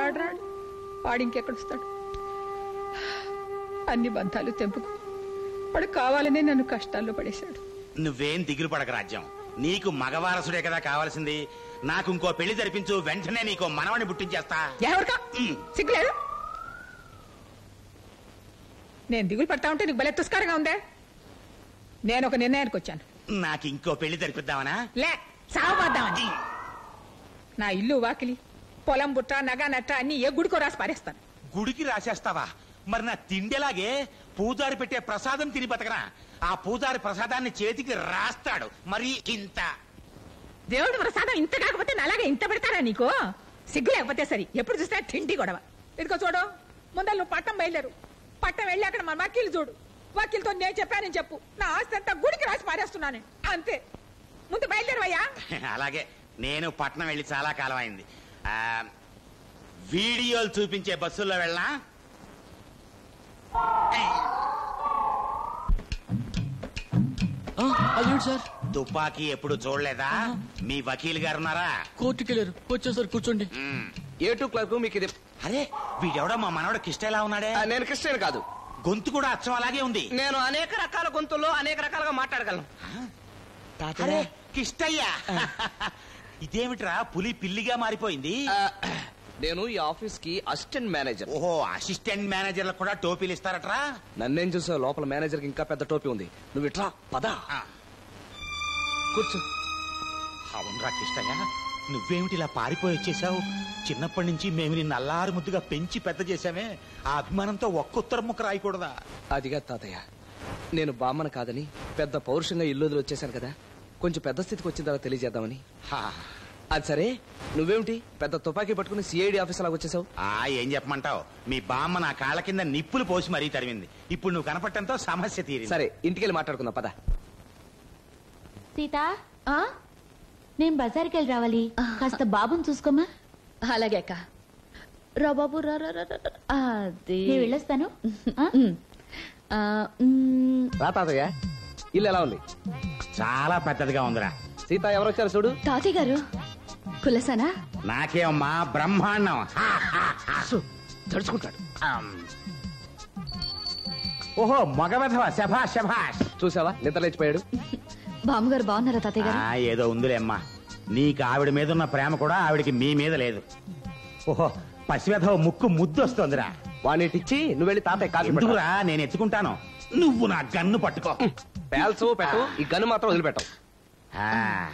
వాడు రాడు వాడు ఇంకెక్కడొస్తాడు అన్ని బంధాలు తెంపుకు వాడు కావాలనే నన్ను కష్టాల్లో పడేశాడు నువ్వేం దిగులు పడక రాజ్యం నీకు మగవారసుడే కదా కావాల్సింది నాకు ఇంకో పెళ్లి జరిపించు వెంటనే నీకో మనవని పుట్టించేస్తా ఎవరికా సిగ్గులేదు నేను దిగులు పడతా ఉంటే నీకు భలే తుస్కారంగా ఉందే నేను ఒక నిర్ణయానికి వచ్చాను నాకు ఇంకో పెళ్లి జరిపిద్దామనా లే సావబద్దామని నా ఇల్లు వాకిలి పొలం బుట్ట నగ నట్ట అన్ని ఏ గుడికో రాసి పారేస్తాను గుడికి రాసేస్తావా మరి నా తిండెలాగే పూజారి పెట్టే ప్రసాదం తిని బతకరా ఆ పూజారి ప్రసాదాన్ని చేతికి రాస్తాడు మరి ఇంత దేవుడి ప్రసాదం ఇంత కాకపోతే నా అలాగే ఇంత పెడతారా నీకు సిగ్గు లేకపోతే సరి ఎప్పుడు చూస్తే తిండి గొడవ ఇదిగో చూడు ముందర నువ్వు పట్టం బయలుదేరు పట్టం వెళ్ళి అక్కడ మన వకీలు చూడు వకీల్తో నేను చెప్పానని చెప్పు నా ఆస్తి అంతా గుడికి రాసి పారేస్తున్నాను అంతే ముందు బయలుదేరవయ్యా అలాగే నేను పట్నం వెళ్ళి చాలా కాలం అయింది ఆ, వీడియోలు చూపించే బస్సుల్లో వెళ్ళా అదేంటి సార్ తుపాకీ ఎప్పుడు చూడలేదా మీ వకీల్ గారు ఉన్నారా కోర్టుకి వెళ్ళారు వచ్చేసారు కూర్చోండి మ్మ్. ఏ టూ క్లర్క్ మీకు ఇది అరే వీడెవడో మా మనవడు కిష్ట ఎలా ఉన్నాడే ఆ, నేను క్రిస్టియన్ కాదు గొంతు కూడా అచ్చం అలాగే ఉంది నేను అనేక రకాల గొంతుల్లో అనేక రకాలుగా మాట్లాడగలను అరే కిష్టయ్యా ఇదేమిట్రా పులి పిల్లిగా మారిపోయింది ఆ, నేను ఈ ఆఫీస్ కి అసిస్టెంట్ మేనేజర్ ఓహో అసిస్టెంట్ మేనేజర్లకు కూడా టోపీలు ఇస్తారట్రా నన్నేం చూసావు లోపల మేనేజర్ కి ఇంకా పెద్ద టోపీ ఉంది నువ్వు ఇట్లా పద ఆ, కూర్చో అవునరా కిష్టయ్య నువ్వేమిటి ఇలా పారిపోయి వచ్చేసావు చిన్నప్పటి నుంచి మేము నిన్ను అల్లారు ముద్దుగా పెంచి పెద్ద చేశామే ఆ అభిమానంతో ఒక్క ఉత్తరం ముక్క రాయకూడదా అదిగా తాతయ్య నేను బామ్మను కాదని పెద్ద పౌరుషంగా ఇల్లు వదిలి వచ్చేసాను కదా కొంచెం పెద్ద స్థితికి వచ్చిన తర్వాత తెలియజేద్దామని హా. అది సరే నువ్వేమిటి పెద్ద తుపాకీ పట్టుకుని సిఐడి ఆఫీస్ లాగా వచ్చేసావు ఆ ఏం చెప్పమంటావు మీ బామ్మ నా కాళ్ళ కింద నిప్పులు పోసి మరీ తరిమింది ఇప్పుడు నువ్వు కనపడటంతో సమస్య తీరింది సరే ఇంటికెళ్ళి మాట్లాడుకుందాం పద సీత నేను బజార్కి వెళ్ళి రావాలి కాస్త బాబుని చూసుకోమా అలాగే అక్క రా బాబు రా రా రా రా, రా. అది నేను వెళ్ళొస్తాను ఆ? ఉమ్. ఆ, ఉమ్, రా తాతయ్య ఇల్లు ఎలా ఉంది చాలా పెద్దదిగా ఉందిరా సీత ఎవరు వచ్చారు చూడు తాతయ్య గారు కులసానా నాకేమమ్మా బ్రహ్మాండం హా, హా, హా. తడుచుకుంటాడు ఆమ్. ఓహో మగ విధవ శభాష్ శభాష్ చూసావా నిద్ర లేచిపోయాడు బామ్మగారు బాగున్నారా తాతయ్య గారు ఆ, ఏదో ఉందిలే అమ్మా నీకు ఆవిడ మీద ఉన్న ప్రేమ కూడా ఆవిడకి మీ మీద లేదు ఓహో పసివెధవ ముక్కు ముద్దు వస్తోందిరా వాడిని ఇచ్చి నువ్వు వెళ్ళి తాతయ్య కాఫీ పట్టుకురా ఎందుకురా నేను ఎత్తుకుంటాను నువ్వు నా గన్ను పట్టుకో పేల్చు పెట్టు ఈ గన్ను మాత్రం వదిలిపెట్టవు ఆ.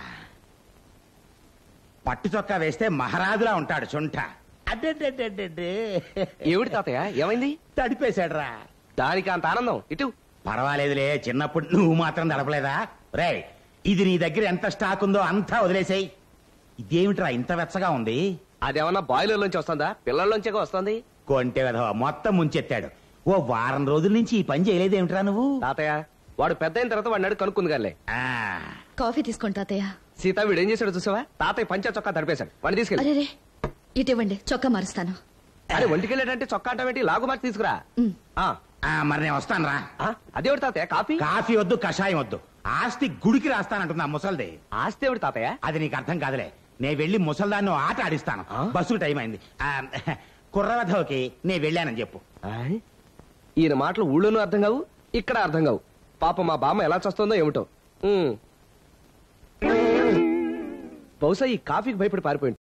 పట్టు చొక్కా వేస్తే మహారాజులా ఉంటాడు చుంట అడ్డడ్డడ్డడ్డే. ఏమిటి తాతయ్య ఏమైంది తడిపేశాడురా దానికి అంత ఆనందం ఇటు పర్వాలేదులే చిన్నప్పుడు నువ్వు మాత్రం తడపలేదా రే ఇది నీ దగ్గర ఎంత స్టాక్ ఉందో అంతా వదిలేసాయి ఇదేమిట్రా ఇంత వెచ్చగా ఉంది అదేమన్నా బాయిలర్ నుంచి వస్తుందా పిల్లల్లోంచే వస్తుంది కొంటె విధవ మొత్తం ముంచెత్తాడు ఓ వారం రోజుల నుంచి ఈ పని చేయలేదేమిట్రా నువ్వు తాతయ్య వాడు పెద్ద అయిన తర్వాత వాడిని కనుక్కుంది గాలే ఆ, కాఫీ తీసుకోండి తాతయ్య సీత వీడు ఏం చేశాడు చూసావా తాతయ్య పంచ చొక్కా తడిపేశాడు వాడిని తీసుకెళ్ళి అరే రే ఇటు ఇవ్వండి చొక్కా మారుస్తాను అరే ఒంటికెళ్ళాడంటే చొక్కా అంటావేంటి లాగు మార్చి తీసుకురా ఉమ్. ఆ, ఆ, మరి నేను వస్తాను రా ఆ, అదేవిడు తాతయ్య కాఫీ కాఫీ వద్దు కషాయం వద్దు ఆస్తి గుడికి రాస్తానంటుంది ఆ ముసల్ది ఆస్తి ఎవడు తాతయ్య అది నీకు అర్థం కాదులే నేను వెళ్ళి ముసల్దాన్ని ఆట ఆడిస్తాను ఆ? బస్సుకు టైం అయింది ఆ, కుర్రవధవకి నేను వెళ్ళానని చెప్పు ఆయ్, ఈయన మాటలు ఊళ్ళోనూ అర్థం కావు ఇక్కడ అర్థం కావు పాప మా బామ్మ ఎలా చస్తుందో ఏమిటో ఉమ్. బహుశా ఈ కాఫీకి భయపడి పారిపోయి